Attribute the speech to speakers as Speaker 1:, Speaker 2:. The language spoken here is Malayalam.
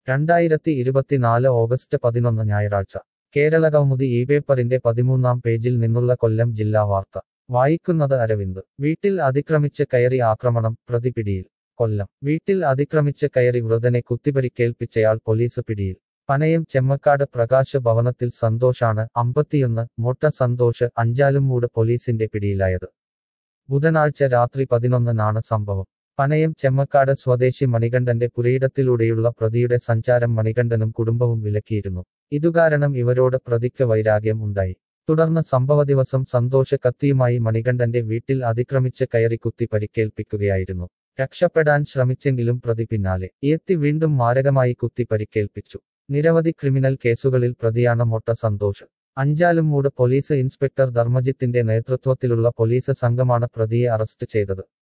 Speaker 1: രണ്ടായിരത്തി ഇരുപത്തിനാല് ഓഗസ്റ്റ് പതിനൊന്ന് ഞായറാഴ്ച കേരളകൗമുദി ഈ പേപ്പറിന്റെ പതിമൂന്നാം പേജിൽ നിന്നുള്ള കൊല്ലം ജില്ലാ വാർത്ത വായിക്കുന്നത് അരവിന്ദ് വീട്ടിൽ അതിക്രമിച്ച് കയറി ആക്രമണം പ്രതി പിടിയിൽ കൊല്ലം വീട്ടിൽ അതിക്രമിച്ച് കയറി വൃതനെ കുത്തിപരിക്കേൽപ്പിച്ചയാൾ പോലീസ് പിടിയിൽ പനയം ചെമ്മക്കാട് പ്രകാശ് ഭവനത്തിൽ സന്തോഷാണ് അമ്പത്തിയൊന്ന് മൊട്ട സന്തോഷ് അഞ്ചാലുംമൂട് പോലീസിന്റെ പിടിയിലായത് ബുധനാഴ്ച രാത്രി പതിനൊന്നിനാണ് സംഭവം പനയം ചെമ്മക്കാട് സ്വദേശി മണികണ്ഠന്റെ പുരയിടത്തിലൂടെയുള്ള പ്രതിയുടെ സഞ്ചാരം മണികണ്ഠനും കുടുംബവും വിലക്കിയിരുന്നു ഇതുകാരണം ഇവരോട് പ്രതിക്ക് വൈരാഗ്യം ഉണ്ടായി തുടർന്ന് സംഭവ ദിവസം സന്തോഷ് കത്തിയുമായി മണികണ്ഠന്റെ വീട്ടിൽ അതിക്രമിച്ച് കയറി കുത്തി പരിക്കേൽപ്പിക്കുകയായിരുന്നു രക്ഷപ്പെടാൻ ശ്രമിച്ചെങ്കിലും പ്രതി പിന്നാലെ എത്തി വീണ്ടും മാരകമായി കുത്തി പരിക്കേൽപ്പിച്ചു നിരവധി ക്രിമിനൽ കേസുകളിൽ പ്രതിയാണ് മൊട്ട സന്തോഷ് അഞ്ചാലുംമൂട് പോലീസ് ഇൻസ്പെക്ടർ ധർമ്മജിത്തിന്റെ നേതൃത്വത്തിലുള്ള പോലീസ് സംഘമാണ് പ്രതിയെ അറസ്റ്റ് ചെയ്തത്